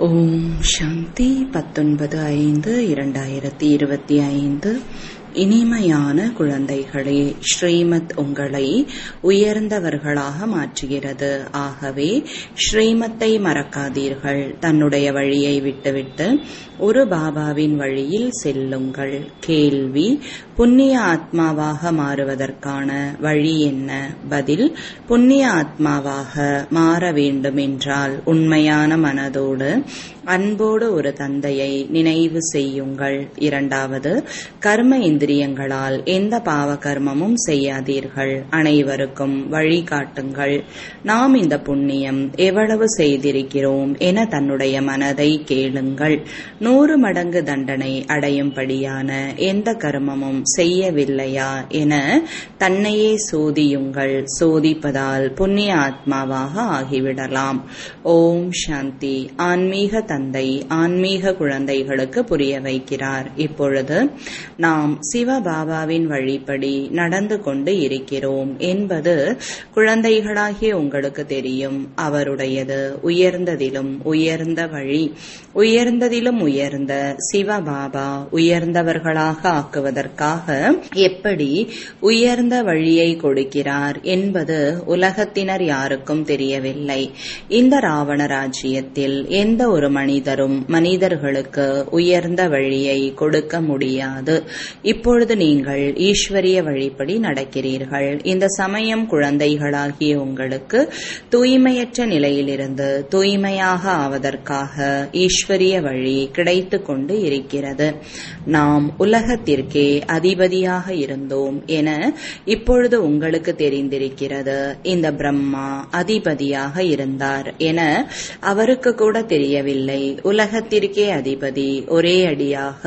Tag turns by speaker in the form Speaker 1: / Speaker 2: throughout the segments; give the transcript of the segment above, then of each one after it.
Speaker 1: ஓம் சாந்தி பத்தொன்பது ஐந்து இரண்டாயிரத்தி இருபத்தி ஐந்து இனிமையான குழந்தைகளே ஸ்ரீமத் உங்களை உயர்ந்தவர்களாக மாற்றுகிறது ஆகவே ஸ்ரீமத்தை மறக்காதீர்கள் தன்னுடைய வழியை விட்டுவிட்டு ஒரு பாபாவின் வழியில் செல்லுங்கள் கேள்வி புண்ணிய ஆத்மாவாக மாறுவதற்கான வழி என்ன பதில் புண்ணிய ஆத்மாவாக மாற வேண்டுமென்றால் உண்மையான மனதோடு அன்போடு ஒரு தந்தையை நினைவு செய்யுங்கள் இரண்டாவது கர்ம இந்திரியங்களால் எந்த பாவ கர்மமும் செய்யாதீர்கள் அனைவருக்கும் வழிகாட்டுங்கள் நாம் இந்த புண்ணியம் எவ்வளவு செய்திருக்கிறோம் என தன்னுடைய மனதை கேளுங்கள் நூறு மடங்கு தண்டனை அடையும்படியான எந்த கர்மமும் செய்யவில்லையா என தன்னையே சோதியுங்கள் சோதிப்பதால் புண்ணிய ஆத்மாவாக ஆகிவிடலாம் ஓம் சாந்தி ஆன்மீக தந்தை ஆன்மீக குழந்தைகளுக்கு புரிய வைக்கிறார் இப்பொழுது நாம் சிவபாபாவின் வழிப்படி நடந்து கொண்டு இருக்கிறோம் என்பது குழந்தைகளாகிய உங்களுக்கு தெரியும் அவருடையது உயர்ந்ததிலும் உயர்ந்த வழி உயர்ந்ததிலும் உயர்ந்த சிவபாபா உயர்ந்தவர்களாக ஆக்குவதற்காக எப்படி உயர்ந்த வழியை கொடுக்கிறார் என்பது உலகத்தினர் யாருக்கும் தெரியவில்லை இந்த ராவண ராஜ்யத்தில் எந்த ஒரு மனிதரும் மனிதர்களுக்கு உயர்ந்த வழியை கொடுக்க முடியாது இப்பொழுது நீங்கள் ஈஸ்வரிய வழிப்படி நடக்கிறீர்கள் இந்த சமயம் குழந்தைகளாகிய உங்களுக்கு தூய்மையற்ற நிலையிலிருந்து தூய்மையாக ஆவதற்காக ஈஸ்வரிய வழி கிடைத்து கொண்டு இருக்கிறது நாம் உலகத்திற்கே அதிபதியாக இருந்தோம் என இப்பொழுது உங்களுக்கு தெரிந்திருக்கிறது இந்த பிரம்மா அதிபதியாக இருந்தார் என அவருக்கு கூட தெரியவில்லை உலகத்திற்கே அதிபதி ஒரே அடியாக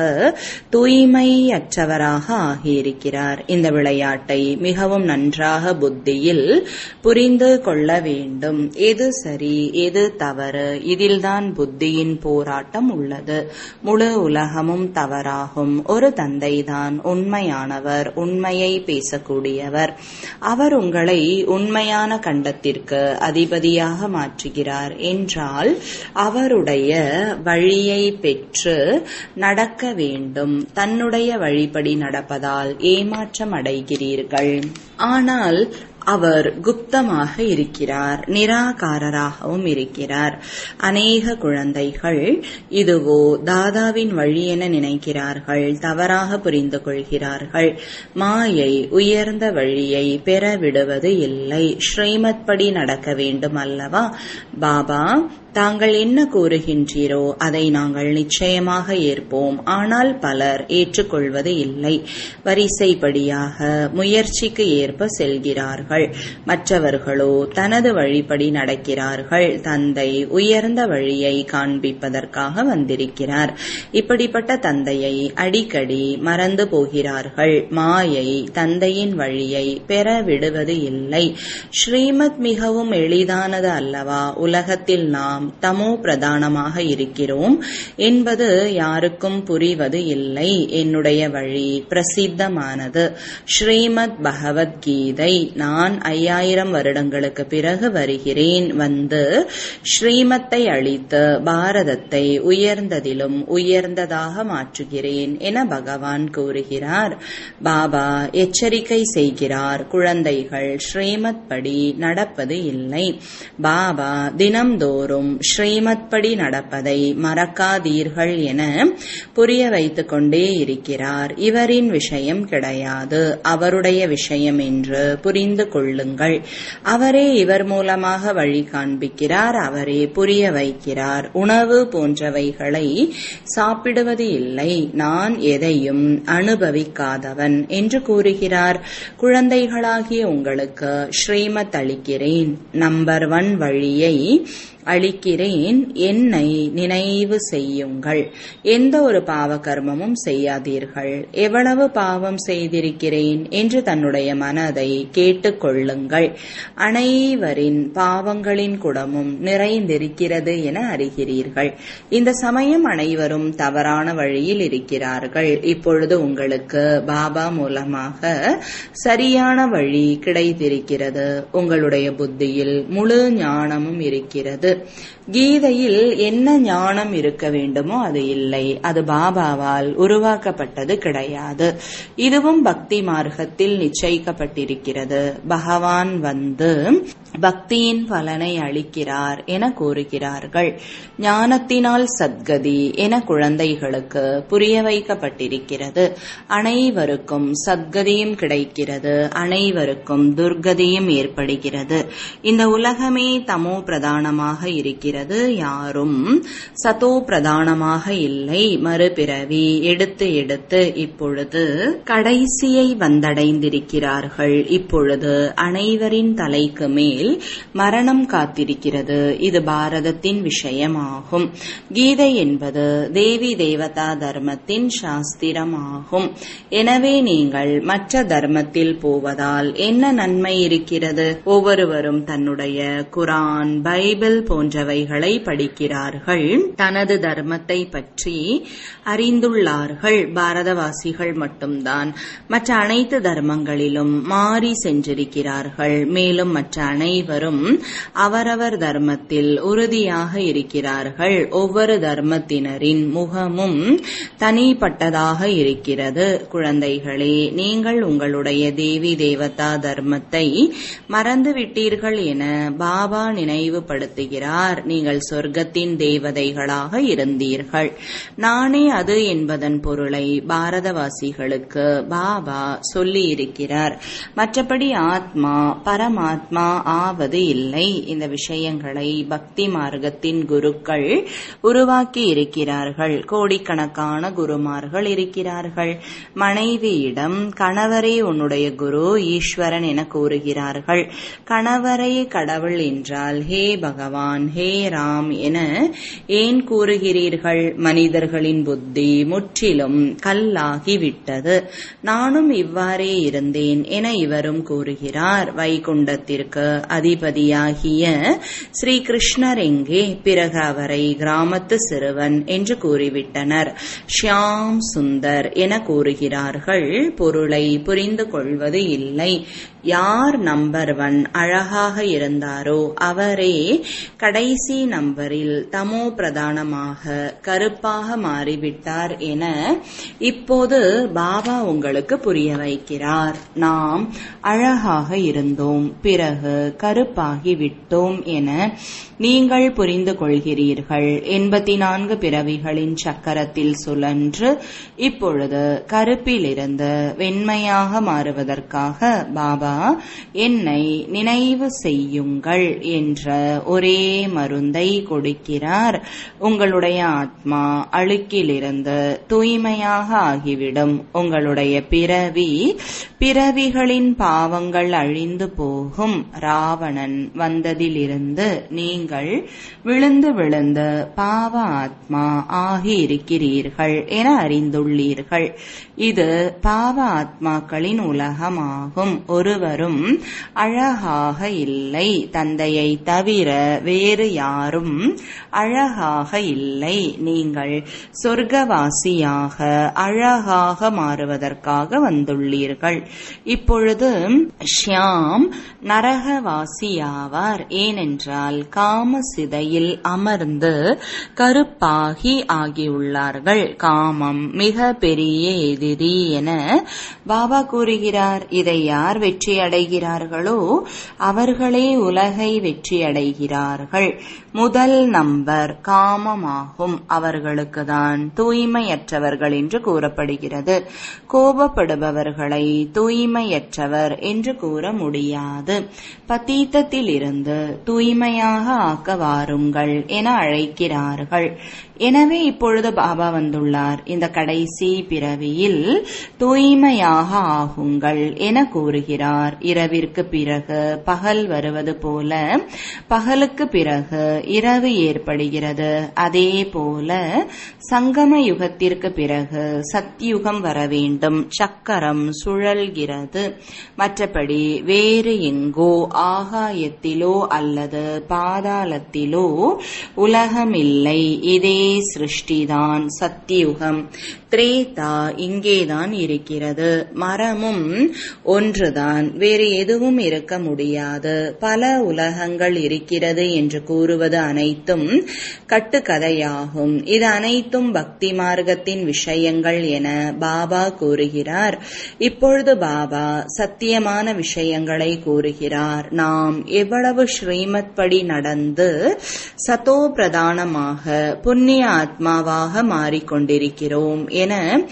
Speaker 1: தூய்மையற்றவராக ஆகியிருக்கிறார் இந்த விளையாட்டை மிகவும் நன்றாக புத்தியில் புரிந்து கொள்ள வேண்டும் எது சரி எது தவறு இதில்தான் புத்தியின் போராட்டம் உள்ளது முழு உலகமும் தவறாகும் ஒரு தந்தைதான் உண்மையானவர் உண்மையை பேசக்கூடியவர் அவர் உங்களை உண்மையான கண்டத்திற்கு அதிபதியாக மாற்றுகிறார் என்றால் அவருடைய வழியை பெற்று நடக்க வேண்டும் தன்னுடைய வழிப்படி நடப்பதால் ஏமாற்றம் அடைகிறீர்கள் ஆனால் அவர் குப்தமாக இருக்கிறார் நிராகாரராகவும் இருக்கிறார் அநேக குழந்தைகள் இதுவோ தாதாவின் வழி என நினைக்கிறார்கள் தவறாக புரிந்து கொள்கிறார்கள் மாயை உயர்ந்த வழியை பெற விடுவது இல்லை ஸ்ரீமத் படி நடக்க வேண்டும் அல்லவா பாபா தாங்கள் என்ன கூறுகின்றீரோ அதை நாங்கள் நிச்சயமாக ஏற்போம் ஆனால் பலர் ஏற்றுக்கொள்வது இல்லை வரிசைப்படியாக முயற்சிக்கு ஏற்ப செல்கிறார்கள் மற்றவர்களோ தனது வழிப்படி நடக்கிறார்கள் தந்தை உயர்ந்த வழியை காண்பிப்பதற்காக வந்திருக்கிறார் இப்படிப்பட்ட தந்தையை அடிக்கடி மறந்து போகிறார்கள் மாயை தந்தையின் வழியை பெற விடுவது இல்லை ஸ்ரீமத் மிகவும் எளிதானது அல்லவா உலகத்தில் நாம் தமோ பிரதானமாக இருக்கிறோம் என்பது யாருக்கும் புரிவது இல்லை என்னுடைய வழி பிரசித்தமானது ஸ்ரீமத் பகவத்கீதை நான் ஐயாயிரம் வருடங்களுக்கு பிறகு வருகிறேன் வந்து ஸ்ரீமத்தை அளித்து பாரதத்தை உயர்ந்ததிலும் உயர்ந்ததாக மாற்றுகிறேன் என பகவான் கூறுகிறார் பாபா எச்சரிக்கை செய்கிறார் குழந்தைகள் ஸ்ரீமத் படி நடப்பது இல்லை பாபா தினம்தோறும் ஸ்ரீமத் படி நடப்பதை மறக்காதீர்கள் என புரிய வைத்துக் கொண்டே இருக்கிறார் இவரின் விஷயம் கிடையாது அவருடைய விஷயம் என்று புரிந்து கொள்ளுங்கள் அவரே இவர் மூலமாக வழி காண்பிக்கிறார் அவரே புரிய வைக்கிறார் உணவு போன்றவைகளை சாப்பிடுவது இல்லை நான் எதையும் அனுபவிக்காதவன் என்று கூறுகிறார் குழந்தைகளாகிய உங்களுக்கு ஸ்ரீமத் அளிக்கிறேன் நம்பர் ஒன் வழியை அளிக்கிறேன் என்னை நினைவு செய்யுங்கள் எந்த ஒரு பாவ கர்மமும் செய்யாதீர்கள் எவ்வளவு பாவம் செய்திருக்கிறேன் என்று தன்னுடைய மனதை கேட்டுக்கொள்ளுங்கள் அனைவரின் பாவங்களின் குடமும் நிறைந்திருக்கிறது என அறிகிறீர்கள் இந்த சமயம் அனைவரும் தவறான வழியில் இருக்கிறார்கள் இப்பொழுது உங்களுக்கு பாபா மூலமாக சரியான வழி கிடைத்திருக்கிறது உங்களுடைய புத்தியில் முழு ஞானமும் இருக்கிறது கீதையில் என்ன ஞானம் இருக்க வேண்டுமோ அது இல்லை அது பாபாவால் உருவாக்கப்பட்டது கிடையாது இதுவும் பக்தி மார்க்கத்தில் நிச்சயிக்கப்பட்டிருக்கிறது பகவான் வந்து பக்தியின் பலனை அளிக்கிறார் என கூறுகிறார்கள் ஞானத்தினால் சத்கதி என குழந்தைகளுக்கு புரிய வைக்கப்பட்டிருக்கிறது அனைவருக்கும் சத்கதியும் கிடைக்கிறது அனைவருக்கும் துர்கதியும் ஏற்படுகிறது இந்த உலகமே தமோ பிரதானமாக இருக்கிறது யாரும் சதோ பிரதானமாக இல்லை மறுபிறவி எடுத்து எடுத்து இப்பொழுது கடைசியை வந்தடைந்திருக்கிறார்கள் இப்பொழுது அனைவரின் தலைக்கு மேல் மரணம் காத்திருக்கிறது இது பாரதத்தின் விஷயமாகும் கீதை என்பது தேவி தேவதா தர்மத்தின் சாஸ்திரமாகும் எனவே நீங்கள் மற்ற தர்மத்தில் போவதால் என்ன நன்மை இருக்கிறது ஒவ்வொருவரும் தன்னுடைய குரான் பைபிள் போன்றவைகளை படிக்கிறார்கள் தனது தர்மத்தை பற்றி அறிந்துள்ளார்கள் பாரதவாசிகள் மட்டும்தான் மற்ற அனைத்து தர்மங்களிலும் மாறி சென்றிருக்கிறார்கள் மேலும் மற்ற அனைவரும் அவரவர் தர்மத்தில் உறுதியாக இருக்கிறார்கள் ஒவ்வொரு தர்மத்தினரின் முகமும் தனிப்பட்டதாக இருக்கிறது குழந்தைகளே நீங்கள் உங்களுடைய தேவி தேவதா தர்மத்தை மறந்துவிட்டீர்கள் என பாபா நினைவுபடுத்துகிறார் நீங்கள் சொர்க்கத்தின் தேவதைகளாக இருந்தீர்கள் நானே அது என்பதன் பொருளை பாரதவாசிகளுக்கு பாபா சொல்லி இருக்கிறார் மற்றபடி ஆத்மா பரமாத்மா ஆவது இல்லை இந்த விஷயங்களை பக்தி மார்க்கத்தின் குருக்கள் உருவாக்கி இருக்கிறார்கள் கோடிக்கணக்கான குருமார்கள் இருக்கிறார்கள் மனைவியிடம் கணவரே உன்னுடைய குரு ஈஸ்வரன் என கூறுகிறார்கள் கணவரை கடவுள் என்றால் ஹே பகவான் ஹே ராம் என ஏன் கூறுகிறீர்கள் மனிதர்களின் புத்தி முற்றிலும் கல்லாகிவிட்டது நானும் இவ்வாறே இருந்தேன் என இவரும் கூறுகிறார் வைகுண்டத்திற்கு அதிபதியாகிய ஸ்ரீ கிருஷ்ணர் எங்கே பிறகு அவரை கிராமத்து சிறுவன் என்று கூறிவிட்டனர் ஷியாம் சுந்தர் என கூறுகிறார்கள் பொருளை புரிந்து கொள்வது இல்லை யார் நம்பர் ஒன் அழகாக இருந்தாரோ அவரே கடைசி நம்பரில் தமோ பிரதானமாக கருப்பாக மாறிவிட்டார் என இப்போது பாபா உங்களுக்கு புரிய வைக்கிறார் நாம் அழகாக இருந்தோம் பிறகு கருப்பாகி விட்டோம் என நீங்கள் புரிந்து கொள்கிறீர்கள் எண்பத்தி நான்கு பிறவிகளின் சக்கரத்தில் சுழன்று இப்பொழுது கருப்பிலிருந்து வெண்மையாக மாறுவதற்காக பாபா என்னை நினைவு செய்யுங்கள் என்ற ஒரே மருந்தை கொடுக்கிறார் உங்களுடைய ஆத்மா அழுக்கிலிருந்து தூய்மையாக ஆகிவிடும் உங்களுடைய பிறவி பிறவிகளின் பாவங்கள் அழிந்து போகும் ராவணன் வந்ததிலிருந்து நீங்கள் விழுந்து விழுந்து பாவ ஆத்மா ஆகி இருக்கிறீர்கள் என அறிந்துள்ளீர்கள் இது பாவ ஆத்மாக்களின் உலகமாகும் ஒருவரும் அழகாக இல்லை தந்தையை தவிர வேறு யாரும் அழகாக இல்லை நீங்கள் சொர்க்கவாசியாக அழகாக மாறுவதற்காக வந்துள்ளீர்கள் இப்பொழுது ஷியாம் நரகவாசியாவார் ஏனென்றால் காம சிதையில் அமர்ந்து கருப்பாகி ஆகியுள்ளார்கள் காமம் மிக பெரிய எதிரி என பாபா கூறுகிறார் இதை யார் வெற்றி அடைகிறார்களோ அவர்களே உலகை வெற்றி அடைகிறார்கள் முதல் நம்பர் காமமாகும் அவர்களுக்கு தான் தூய்மையற்றவர்கள் என்று கூறப்படுகிறது கோபப்படுபவர்களை தூய்மையற்றவர் என்று கூற முடியாது பத்தீத்தத்தில் இருந்து தூய்மையாக ஆக்க வாருங்கள் என அழைக்கிறார்கள் எனவே இப்பொழுது பாபா வந்துள்ளார் இந்த கடைசி பிறவியில் தூய்மையாக ஆகுங்கள் என கூறுகிறார் இரவிற்கு பிறகு பகல் வருவது போல பகலுக்கு பிறகு இரவு ஏற்படுகிறது அதே போல சங்கம யுகத்திற்கு பிறகு சத்தியுகம் வர வேண்டும் சக்கரம் சுழல்கிறது மற்றபடி வேறு எங்கோ ஆகாயத்திலோ அல்லது பாதாளத்திலோ உலகமில்லை இதே சிருஷ்டிதான் சத்தியுகம் திரேதா இங்கேதான் இருக்கிறது மரமும் ஒன்றுதான் வேறு எதுவும் இருக்க முடியாது பல உலகங்கள் இருக்கிறது என்று கூறுவது அனைத்தும் கட்டுக்கதையாகும் இது அனைத்தும் பக்தி மார்க்கத்தின் விஷயங்கள் என பாபா கூறுகிறார் இப்பொழுது பாபா சத்தியமான விஷயங்களை கூறுகிறார் நாம் எவ்வளவு ஸ்ரீமத் படி நடந்து சதோ பிரதானமாக புண்ணிய ஆத்மாவாக மாறிக்கொண்டிருக்கிறோம் என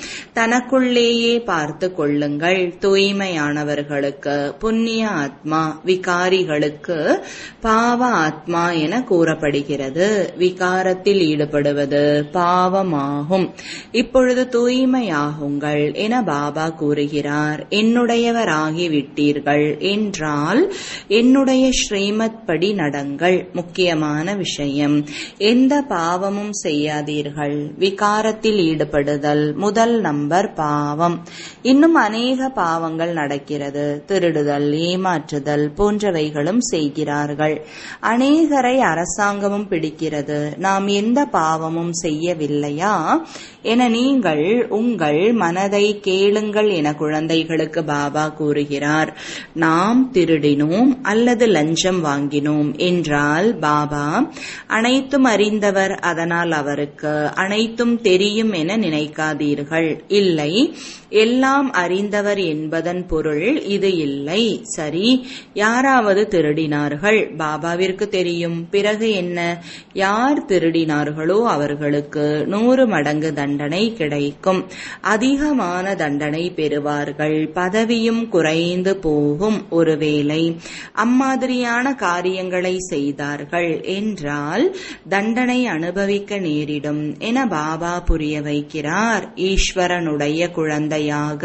Speaker 1: தனக்குள்ளேயே பார்த்து கொள்ளுங்கள் தூய்மையானவர்களுக்கு புண்ணிய ஆத்மா விகாரிகளுக்கு பாவ ஆத்மா என கூறப்படுகிறது விகாரத்தில் ஈடுபடுவது பாவமாகும் இப்பொழுது தூய்மையாகுங்கள் என பாபா கூறுகிறார் என்னுடையவராகி விட்டீர்கள் என்றால் என்னுடைய ஸ்ரீமத் படி நடங்கள் முக்கியமான விஷயம் எந்த பாவமும் செய்யாதீர்கள் விகாரத்தில் ஈடுபடுதல் முதல் நம்பர் பாவம் இன்னும் அநேக பாவங்கள் நடக்கிறது திருடுதல் ஏமாற்றுதல் போன்றவைகளும் செய்கிறார்கள் அநேகரை அரசாங்கமும் பிடிக்கிறது நாம் எந்த பாவமும் செய்யவில்லையா என நீங்கள் உங்கள் மனதை கேளுங்கள் என குழந்தைகளுக்கு பாபா கூறுகிறார் நாம் திருடினோம் அல்லது லஞ்சம் வாங்கினோம் என்றால் பாபா அனைத்தும் அறிந்தவர் அதனால் அவருக்கு அனைத்தும் தெரியும் என நினைக்காதீர்கள் இல்லை எல்லாம் அறிந்தவர் என்பதன் பொருள் இது இல்லை சரி யாராவது திருடினார்கள் பாபாவிற்கு தெரியும் பிறகு என்ன யார் திருடினார்களோ அவர்களுக்கு நூறு மடங்கு தண்டனை கிடைக்கும் அதிகமான தண்டனை பெறுவார்கள் பதவியும் குறைந்து போகும் ஒருவேளை அம்மாதிரியான காரியங்களை செய்தார்கள் என்றால் தண்டனை அனுபவிக்க நேரிடும் என பாபா புரிய வைக்கிறார் ஈஸ்வரனுடைய குழந்தையாக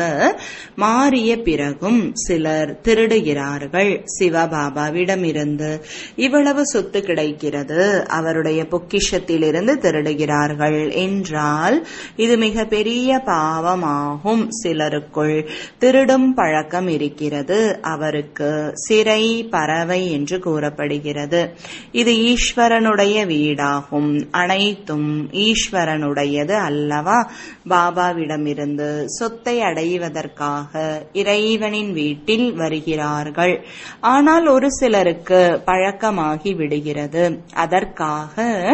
Speaker 1: மாறிய பிறகும் சிலர் திருடுகிறார்கள் சிவபாபாவிடமிருந்து இவ்வளவு சொத்து கிடைக்கிறது அவருடைய பொக்கிஷத்திலிருந்து திருடுகிறார்கள் என்றால் இது மிக பெரிய பாவமாகும் சிலருக்குள் திருடும் பழக்கம் இருக்கிறது அவருக்கு சிறை பறவை என்று கூறப்படுகிறது இது ஈஸ்வரனுடைய வீடாகும் அனைத்தும் ஈஸ்வரனுடையது அல்லவா பாபாவிடமிருந்து சொத்தை அடைவதற்காக இறைவனின் வீட்டில் வருகிறார்கள் ஆனால் ஒரு சிலருக்கு பழக்கமாகி விடுகிறது அதற்காக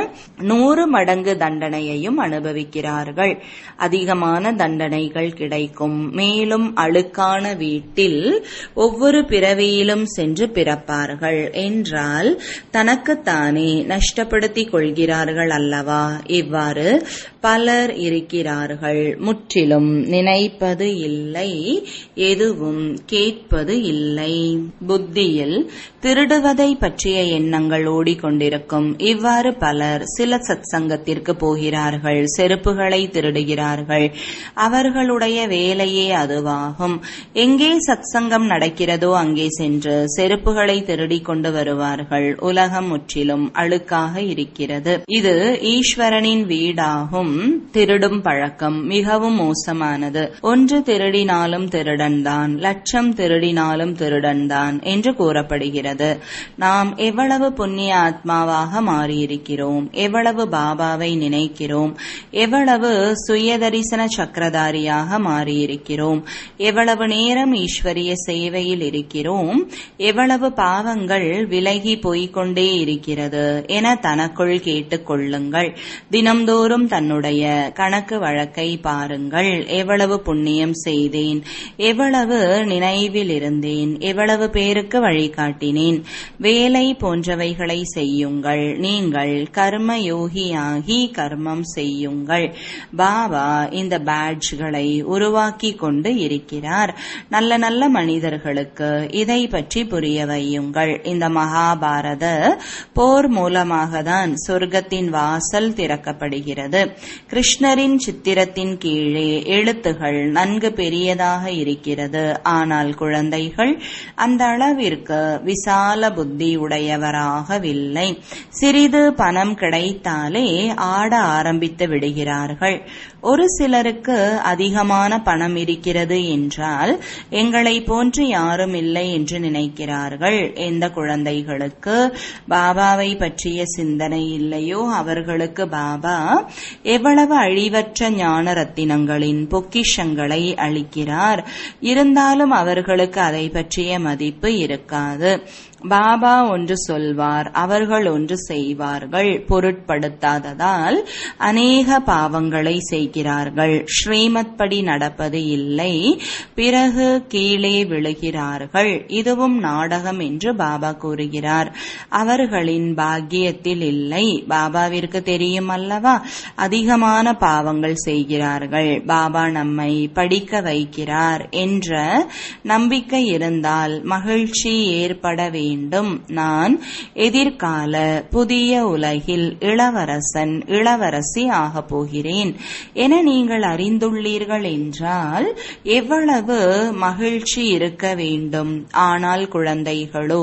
Speaker 1: நூறு மடங்கு தண்டனையையும் அனுபவிக்கிறார்கள் அதிகமான தண்டனைகள் கிடைக்கும் மேலும் அழுக்கான வீட்டில் ஒவ்வொரு பிறவியிலும் சென்று பிறப்பார்கள் என்றால் தனக்குத்தானே நஷ்டப்படுத்திக் கொள்கிறார்கள் அல்லவா இவ்வாறு பலர் இருக்கிறார்கள் முற்றிலும் நினைப்பது இல்லை எதுவும் கேட்பது இல்லை புத்தியில் திருடுவதை பற்றிய எண்ணங்கள் ஓடிக்கொண்டிருக்கும் இவ்வாறு பலர் சில சத்சங்கத்திற்கு போகிறார்கள் செருப்புகளை திருடுகிறார்கள் அவர்களுடைய வேலையே அதுவாகும் எங்கே சத்சங்கம் நடக்கிறதோ அங்கே சென்று செருப்புகளை திருடிக் கொண்டு வருவார்கள் உலகம் முற்றிலும் அழுக்காக இருக்கிறது இது ஈஸ்வரனின் வீடாகும் திருடும் பழக்கம் மிகவும் மோசமானது ஒன்று திருடினாலும் திருடன்தான் லட்சம் திருடினாலும் திருடன்தான் என்று கூறப்படுகிறது நாம் எவ்வளவு புண்ணிய ஆத்மாவாக மாறியிருக்கிறோம் எவ்வளவு பாபாவை நினைக்கிறோம் எவ்வளவு சுயதரிசன சக்கரதாரியாக மாறியிருக்கிறோம் எவ்வளவு நேரம் ஈஸ்வரிய சேவையில் இருக்கிறோம் எவ்வளவு பாவங்கள் விலகி போய்கொண்டே இருக்கிறது என தனக்குள் கேட்டுக் கொள்ளுங்கள் தினம்தோறும் தன்னுடைய கணக்கு வழக்கை பாருங்கள் எவ்வளவு புண்ணியம் செய்தேன் எவ்வளவு நினைவில் இருந்தேன் எவ்வளவு பேருக்கு வழிகாட்டினேன் வேலை போன்றவைகளை செய்யுங்கள் நீங்கள் கர்ம யோகியாகி கர்மம் செய்யுங்கள் பாபா இந்த பேட்ஜ்களை உருவாக்கி கொண்டு இருக்கிறார் நல்ல நல்ல மனிதர்களுக்கு இதை பற்றி புரிய வையுங்கள் இந்த மகாபாரத போர் மூலமாக தான் சொர்க்கத்தின் வாசல் திறக்கப்படுகிறது கிருஷ்ணரின் சித்திரத்தின் கீழே எழுத்துகள் நன்கு பெரியதாக இருக்கிறது ஆனால் குழந்தைகள் அந்த அளவிற்கு விசால புத்தி உடையவராகவில்லை சிறிது பணம் கிடைத்தால் பின்னாலே ஆட ஆரம்பித்து விடுகிறார்கள் ஒரு சிலருக்கு அதிகமான பணம் இருக்கிறது என்றால் எங்களை போன்று யாரும் இல்லை என்று நினைக்கிறார்கள் எந்த குழந்தைகளுக்கு பாபாவை பற்றிய சிந்தனை இல்லையோ அவர்களுக்கு பாபா எவ்வளவு அழிவற்ற ஞான ரத்தினங்களின் பொக்கிஷங்களை அளிக்கிறார் இருந்தாலும் அவர்களுக்கு அதை பற்றிய மதிப்பு இருக்காது பாபா ஒன்று சொல்வார் அவர்கள் ஒன்று செய்வார்கள் பொருட்படுத்தாததால் அநேக பாவங்களை செய்கிறார்கள் ஸ்ரீமத் படி நடப்பது இல்லை பிறகு கீழே விழுகிறார்கள் இதுவும் நாடகம் என்று பாபா கூறுகிறார் அவர்களின் பாக்கியத்தில் இல்லை பாபாவிற்கு தெரியும் அல்லவா அதிகமான பாவங்கள் செய்கிறார்கள் பாபா நம்மை படிக்க வைக்கிறார் என்ற நம்பிக்கை இருந்தால் மகிழ்ச்சி ஏற்பட வேண்டும் வேண்டும் நான் எதிர்கால புதிய உலகில் இளவரசன் இளவரசி ஆகப் போகிறேன் என நீங்கள் அறிந்துள்ளீர்கள் என்றால் எவ்வளவு மகிழ்ச்சி இருக்க வேண்டும் ஆனால் குழந்தைகளோ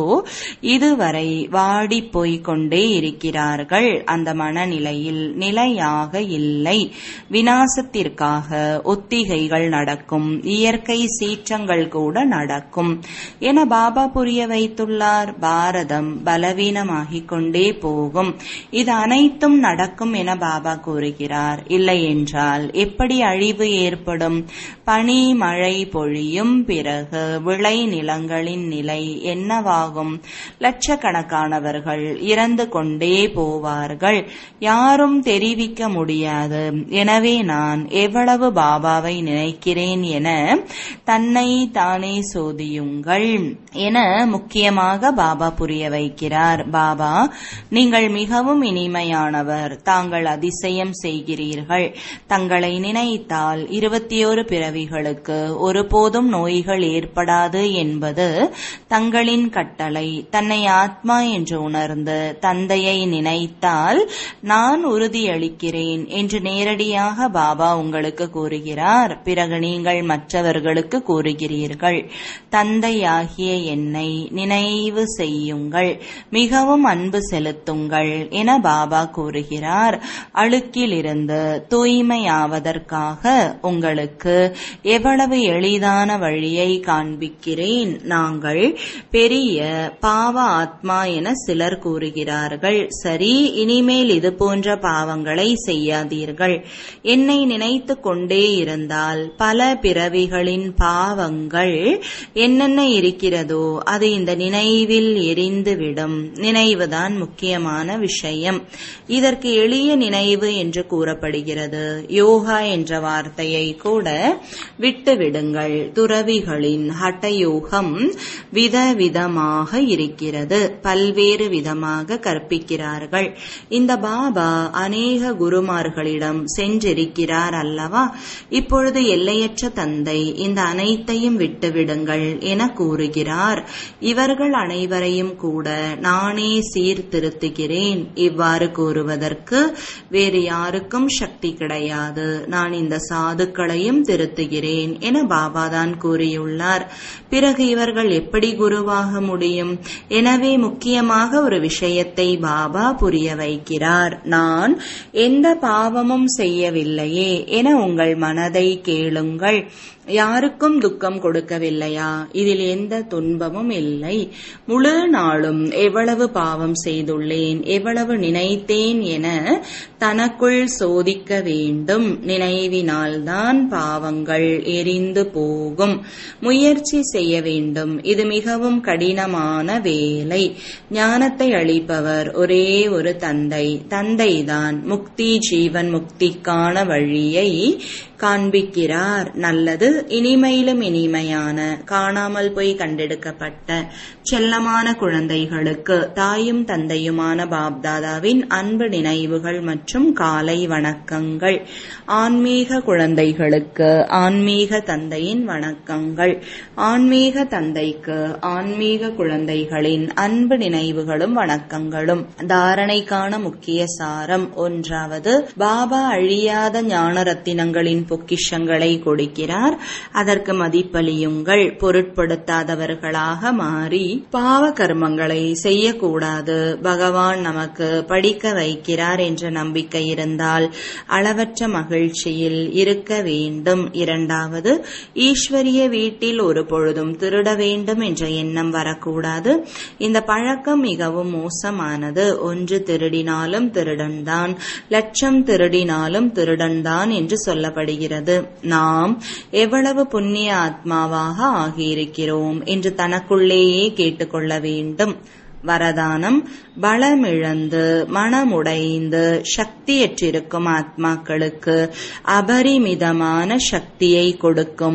Speaker 1: இதுவரை வாடி போய்க் கொண்டே இருக்கிறார்கள் அந்த மனநிலையில் நிலையாக இல்லை வினாசத்திற்காக ஒத்திகைகள் நடக்கும் இயற்கை சீற்றங்கள் கூட நடக்கும் என பாபா புரிய வைத்துள்ளார் பாரதம் பலவீனமாகிக் கொண்டே போகும் இது அனைத்தும் நடக்கும் என பாபா கூறுகிறார் இல்லை என்றால் எப்படி அழிவு ஏற்படும் பனி மழை பொழியும் பிறகு விளை நிலங்களின் நிலை என்னவாகும் லட்சக்கணக்கானவர்கள் இறந்து கொண்டே போவார்கள் யாரும் தெரிவிக்க முடியாது எனவே நான் எவ்வளவு பாபாவை நினைக்கிறேன் என தன்னை தானே சோதியுங்கள் என முக்கியமாக பாபா புரிய வைக்கிறார் பாபா நீங்கள் மிகவும் இனிமையானவர் தாங்கள் அதிசயம் செய்கிறீர்கள் தங்களை நினைத்தால் இருபத்தி ஒரு பிறவிகளுக்கு ஒருபோதும் நோய்கள் ஏற்படாது என்பது தங்களின் கட்டளை தன்னை ஆத்மா என்று உணர்ந்து தந்தையை நினைத்தால் நான் உறுதியளிக்கிறேன் என்று நேரடியாக பாபா உங்களுக்கு கூறுகிறார் பிறகு நீங்கள் மற்றவர்களுக்கு கூறுகிறீர்கள் தந்தையாகிய என்னை நினைவு செய்யுங்கள் மிகவும் அன்பு செலுத்துங்கள் என பாபா கூறுகிறார் அழுக்கிலிருந்து தூய்மையாவதற்காக உங்களுக்கு எவ்வளவு எளிதான வழியை காண்பிக்கிறேன் நாங்கள் பெரிய பாவ ஆத்மா என சிலர் கூறுகிறார்கள் சரி இனிமேல் இது போன்ற பாவங்களை செய்யாதீர்கள் என்னை நினைத்து கொண்டே இருந்தால் பல பிறவிகளின் பாவங்கள் என்னென்ன இருக்கிறதோ அது இந்த நினைவில் எரிந்துவிடும் நினைவுதான் முக்கியமான விஷயம் இதற்கு எளிய நினைவு என்று கூறப்படுகிறது யோகா என்ற வார்த்தையை கூட விட்டுவிடுங்கள் துறவிகளின் ஹட்டயோகம் விதவிதமாக இருக்கிறது பல்வேறு விதமாக கற்பிக்கிறார்கள் இந்த பாபா அநேக குருமார்களிடம் சென்றிருக்கிறார் அல்லவா இப்பொழுது எல்லையற்ற தந்தை இந்த அனைத்தையும் விட்டுவிடுங்கள் என கூறுகிறார் இவர்கள் அனைவரையும் கூட நானே சீர்திருத்துகிறேன் இவ்வாறு கூறுவதற்கு வேறு யாருக்கும் சக்தி கிடையாது நான் இந்த சாதுக்களையும் திருத்துகிறேன் என பாபாதான் கூறியுள்ளார் பிறகு இவர்கள் எப்படி குருவாக முடியும் எனவே முக்கியமாக ஒரு விஷயத்தை பாபா புரிய வைக்கிறார் நான் எந்த பாவமும் செய்யவில்லையே என உங்கள் மனதை கேளுங்கள் யாருக்கும் துக்கம் கொடுக்கவில்லையா இதில் எந்த துன்பமும் இல்லை முழு நாளும் எவ்வளவு பாவம் செய்துள்ளேன் எவ்வளவு நினைத்தேன் என தனக்குள் சோதிக்க வேண்டும் நினைவினால்தான் பாவங்கள் எரிந்து போகும் முயற்சி செய்ய வேண்டும் இது மிகவும் கடினமான வேலை ஞானத்தை அளிப்பவர் ஒரே ஒரு தந்தை தந்தைதான் முக்தி ஜீவன் முக்திக்கான வழியை காண்பிக்கிறார் நல்லது இனிமையிலும் இனிமையான காணாமல் போய் கண்டெடுக்கப்பட்ட செல்லமான குழந்தைகளுக்கு தாயும் தந்தையுமான பாப்தாதாவின் அன்பு நினைவுகள் மற்றும் காலை வணக்கங்கள் ஆன்மீக குழந்தைகளுக்கு ஆன்மீக தந்தையின் வணக்கங்கள் ஆன்மீக தந்தைக்கு ஆன்மீக குழந்தைகளின் அன்பு நினைவுகளும் வணக்கங்களும் தாரணைக்கான முக்கிய சாரம் ஒன்றாவது பாபா அழியாத ஞான ரத்தினங்களின் பொக்கிஷங்களை கொடுக்கிறார் அதற்கு மதிப்பளியுங்கள் பொருட்படுத்தாதவர்களாக மாறி பாவ கர்மங்களை செய்யக்கூடாது பகவான் நமக்கு படிக்க வைக்கிறார் என்ற நம்பிக்கை இருந்தால் அளவற்ற மகிழ்ச்சியில் இருக்க வேண்டும் இரண்டாவது ஈஸ்வரிய வீட்டில் ஒரு பொழுதும் திருட வேண்டும் என்ற எண்ணம் வரக்கூடாது இந்த பழக்கம் மிகவும் மோசமானது ஒன்று திருடினாலும் திருடன்தான் லட்சம் திருடினாலும் திருடன்தான் என்று சொல்லப்படுகிறது நாம் எவ்வளவு புண்ணிய ஆத்மாவாக ஆகியிருக்கிறோம் என்று தனக்குள்ளேயே கேட்டுக்கொள்ள வேண்டும் வரதானம் பலமிழந்து மனமுடைந்து சக்தியற்றிருக்கும் ஆத்மாக்களுக்கு அபரிமிதமான சக்தியை கொடுக்கும்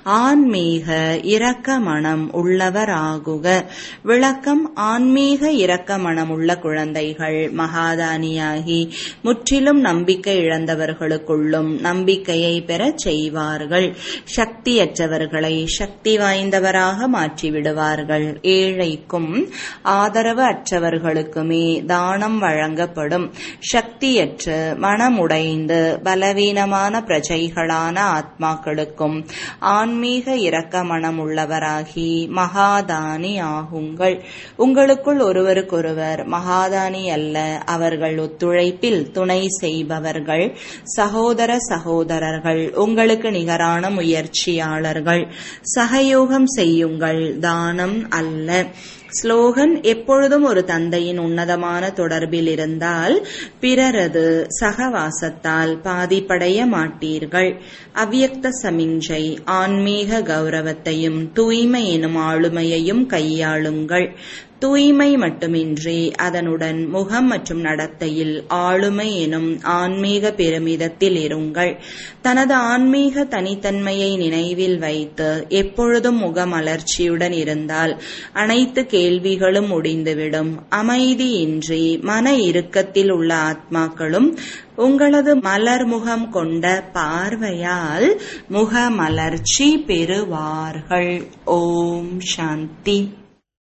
Speaker 1: ஆன்மீக இரக்க மனம் உள்ளவராகுக விளக்கம் ஆன்மீக இரக்க மனம் உள்ள குழந்தைகள் மகாதானியாகி முற்றிலும் நம்பிக்கை இழந்தவர்களுக்குள்ளும் நம்பிக்கையை பெறச் செய்வார்கள் சக்தியற்றவர்களை சக்தி வாய்ந்தவராக மாற்றிவிடுவார்கள் ஏழைக்கும் ஆதரவு அற்றவர்களுக்குமே தானம் வழங்கப்படும் சக்தியற்று மனமுடைந்து பலவீனமான பிரஜைகளான ஆத்மாக்களுக்கும் ஆன்மீக இரக்க மனம் உள்ளவராகி மகாதானி ஆகுங்கள் உங்களுக்குள் ஒருவருக்கொருவர் மகாதானி அல்ல அவர்கள் ஒத்துழைப்பில் துணை செய்பவர்கள் சகோதர சகோதரர்கள் உங்களுக்கு நிகரான முயற்சியாளர்கள் சகயோகம் செய்யுங்கள் தானம் அல்ல ஸ்லோகன் எப்பொழுதும் ஒரு தந்தையின் உன்னதமான தொடர்பில் இருந்தால் பிறரது சகவாசத்தால் பாதிப்படைய மாட்டீர்கள் அவ்யக்த சமிஞ்சை ஆன்மீக கௌரவத்தையும் தூய்மை எனும் ஆளுமையையும் கையாளுங்கள் தூய்மை மட்டுமின்றி அதனுடன் முகம் மற்றும் நடத்தையில் ஆளுமை எனும் ஆன்மீக பெருமிதத்தில் இருங்கள் தனது ஆன்மீக தனித்தன்மையை நினைவில் வைத்து எப்பொழுதும் முகமலர்ச்சியுடன் இருந்தால் அனைத்து கேள்விகளும் முடிந்துவிடும் அமைதியின்றி மன இறுக்கத்தில் உள்ள ஆத்மாக்களும் உங்களது மலர்முகம் கொண்ட பார்வையால் முகமலர்ச்சி பெறுவார்கள் ஓம் சாந்தி